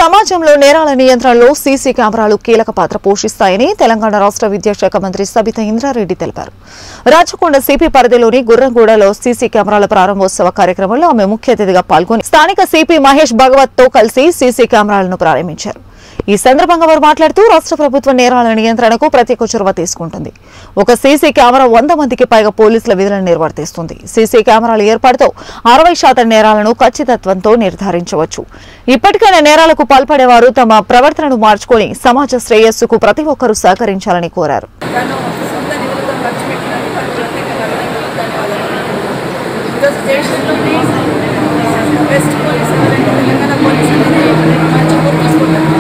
సమాజంలో నేరాల నియంత్రణలో సీసీ కెమెరాలు కీలక పాత్ర పోషిస్తాయని తెలంగాణ రాష్ట్ర విద్యాశాఖ మంత్రి సబిత ఇంద్రారెడ్డి తెలిపారు రాచకొండ సిపి పరిధిలోని గుర్రంగూడలో సీసీ కెమెరాల ప్రారంభోత్సవ కార్యక్రమంలో ఆమె ముఖ్య అతిథిగా పాల్గొని స్థానిక సిపి మహేష్ భగవత్ తో కలిసి సీసీ కెమెరాలను ప్రారంభించారు ఈ సందర్భంగా వారు మాట్లాడుతూ రాష్ట్ర ప్రభుత్వం నేరాల నియంత్రణకు ప్రత్యేక చొరవ తీసుకుంటుంది ఒక సీసీ కెమెరా వంద మందికి పైగా పోలీసుల విధులను నిర్వర్తిస్తుంది సీసీ కెమెరాల ఏర్పాటుతో అరవై శాతం నేరాలను ఖచ్చితత్వంతో నిర్ధారించవచ్చు ఇప్పటికైనా నేరాలకు పాల్పడేవారు తమ ప్రవర్తనను మార్చుకొని సమాజ శ్రేయస్సుకు ప్రతి ఒక్కరూ సహకరించాలని కోరారు తను సొంత నిధులతో ఖర్చు పెట్టినందుకు అది ప్రత్యేకంగా ధన్యవాదాలు ఈరోజు దేశంలోనే బెస్ట్ పోలీస్ ఎవరంటే తెలంగాణ పోలీస్ అనేది మంచి గుర్తించుకుంటారు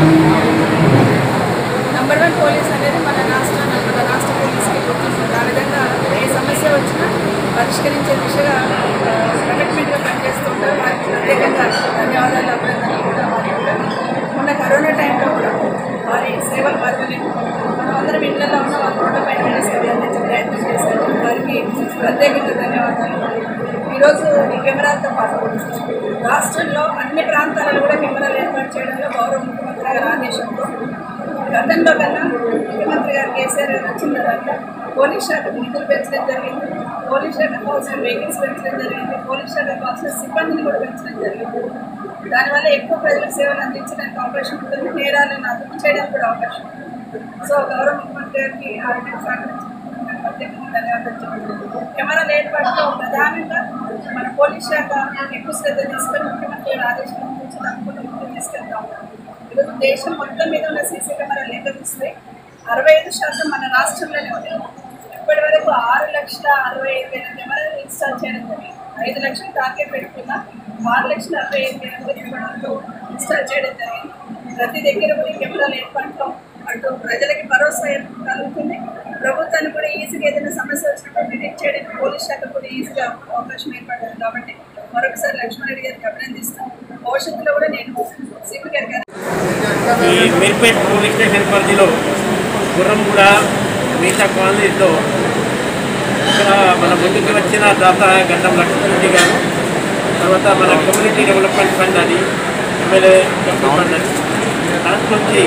నంబర్ వన్ పోలీస్ అనేది మన రాష్ట్ర మన రాష్ట్ర పోలీస్కి గుర్తించుకుంటారు ఆ విధంగా ఏ సమస్య వచ్చినా పరిష్కరించే దిశగా కమిట్మెంట్గా పనిచేస్తుంటారు వారికి ప్రత్యేకంగా ధన్యవాదాలు అభినందనలు కూడా వారి కూడా మొన్న కరోనా టైంలో కూడా వారి సేవలు మార్గలేదు మనం అందరం ఇళ్లలో ఉన్న వాళ్ళ రోడ్ల పైన సేవలు అందించే ప్రయత్నం చేస్తారు వారికి ప్రత్యేకంగా ధన్యవాదాలు ఈరోజు ఈ కెమెరాలతో పాటు రాష్ట్రంలో అన్ని ప్రాంతాలలో కూడా కెమెరాలు ఏర్పాటు చేయడంలో గౌరవ ముఖ్యమంత్రి గారి ఆదేశంతో గతంలో కన్నా ముఖ్యమంత్రి గారు కేసీఆర్ గారు వచ్చిన తర్వాత పోలీస్ శాఖకు నిధులు పెంచడం జరిగింది పోలీస్ శాఖ కావాల్సిన వెహికల్స్ పెంచడం జరిగింది పోలీస్ శాఖ కావాల్సిన సిబ్బందిని కూడా పెంచడం జరిగింది దానివల్ల ఎక్కువ ప్రజలకు సేవలు అందించడానికి అవకాశం ఉంటుంది నేరాలను అదుపు చేయడానికి కూడా అవకాశం ఉంది సో గౌరవ ముఖ్యమంత్రి గారికి ఆ విధంగా సహకరించినందుకు ప్రత్యేకంగా ధన్యవాదాలు చెప్తున్నాను కెమెరాల ఏర్పాటులో ప్రధానంగా మన పోలీస్ శాఖ ఎక్కువ శ్రద్ధ తీసుకొని ముఖ్యమంత్రి గారి ఆదేశం నుంచి తప్పకుండా ముందుకు తీసుకెళ్తా ఉన్నాం ఈరోజు దేశం మొత్తం మీద ఉన్న సీసీ కెమెరాలు లెక్క చూస్తే అరవై ఐదు శాతం మన రాష్ట్రంలోనే ఉన్నాయి ఇప్పటి వరకు ఆరు లక్షల అరవై ఐదు వేల కెమెరాలు ఇన్స్టాల్ చేయడం జరిగింది ఐదు లక్షలు టార్గెట్ పెట్టుకున్నా ఆరు లక్షల అరవై ఐదు వేల వరకు ఇప్పటి వరకు ఇన్స్టాల్ చేయడం జరిగింది ప్రతి దగ్గర కూడా ఈ కెమెరాలు ఏర్పాటులో అటు ప్రజలకి భరోసా ఏర్ప- కలుగుతుంది ప్రభుత్వానికి కూడా ఈజీగా ఏదైనా సమస్య వచ్చినప్పుడు డిటెక్ట్ చేయడానికి పోలీస్ శాఖ కూడా ఈజీగా అవకాశం ఏర్పడుతుంది కాబట్టి మరొకసారి లక్ష్మణ్ రెడ్డి గారికి అభినందిస్తాం భవిష్యత్తులో కూడా నేను సిపి గారికి ఈ మీర్పేట్ పోలీస్ స్టేషన్ పరిధిలో గుర్రంగూడ మీసా కాలనీలో ఇక్కడ మన ముందుకు వచ్చిన దాత గండం లక్ష్మణరెడ్డి గారు తర్వాత మన కమ్యూనిటీ డెవలప్మెంట్ ఫండ్ అది ఎమ్మెల్యే ఫండ్ అది దాంట్లోంచి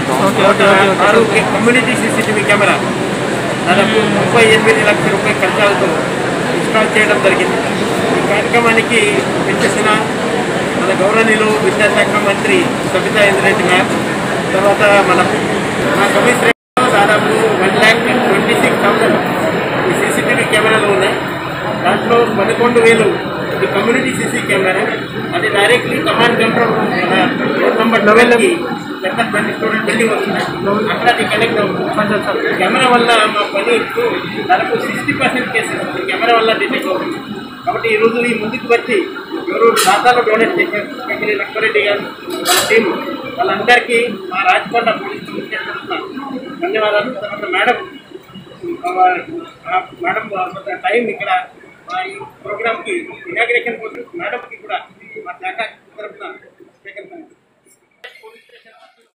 ఆరు కమ్యూనిటీ సీసీటీవీ కెమెరా దాదాపు ముప్పై ఎనిమిది లక్షల రూపాయల ఖర్చాలతో ఇన్స్టాల్ చేయడం జరిగింది ఈ కార్యక్రమానికి విచ్చేసిన మన గౌరవనీయులు విద్యాశాఖ మంత్రి సబితా ఇంద్రెడ్డి మ్యామ్ తర్వాత మన మా కమిషనర్ దాదాపు one lakh twenty six thousand ఈ సీసీటీవీ కెమెరాలు ఉన్నాయి దాంట్లో పదకొండు వేలు ఇది కమ్యూనిటీ సీసీ కెమెరా అది డైరెక్ట్లీ కమాండ్ కంట్రోల్ మన రోడ్ నెంబర్ లెవెన్కి పెద్ద ట్వంటీ స్టూడెంట్ బిల్డింగ్ వస్తుంది అక్కడ అది కనెక్ట్ అవుతుంది కెమెరా వల్ల మా పని ఎక్కువ దాదాపు సిక్స్టీ పర్సెంట్ కేసెస్ ఈ కెమెరా వల్ల డిటెక్ట్ అవుతుంది కాబట్టి ఈ రోజు ఈ ముందుకు వచ్చి ఎవరు ఖాతాలో డొనేట్ చేశారు ఎమ్మెల్యే లక్ష్మారెడ్డి గారు వాళ్ళ టీం వాళ్ళందరికీ మా రాజకొండ పోలీస్ కమిషన్ తరఫున ధన్యవాదాలు తర్వాత మేడం ఆ మేడం కొంత టైం ఇక్కడ మా ఈ ప్రోగ్రామ్కి ఇనాగ్రేషన్ కోసం మేడంకి కూడా మా శాఖ తరఫున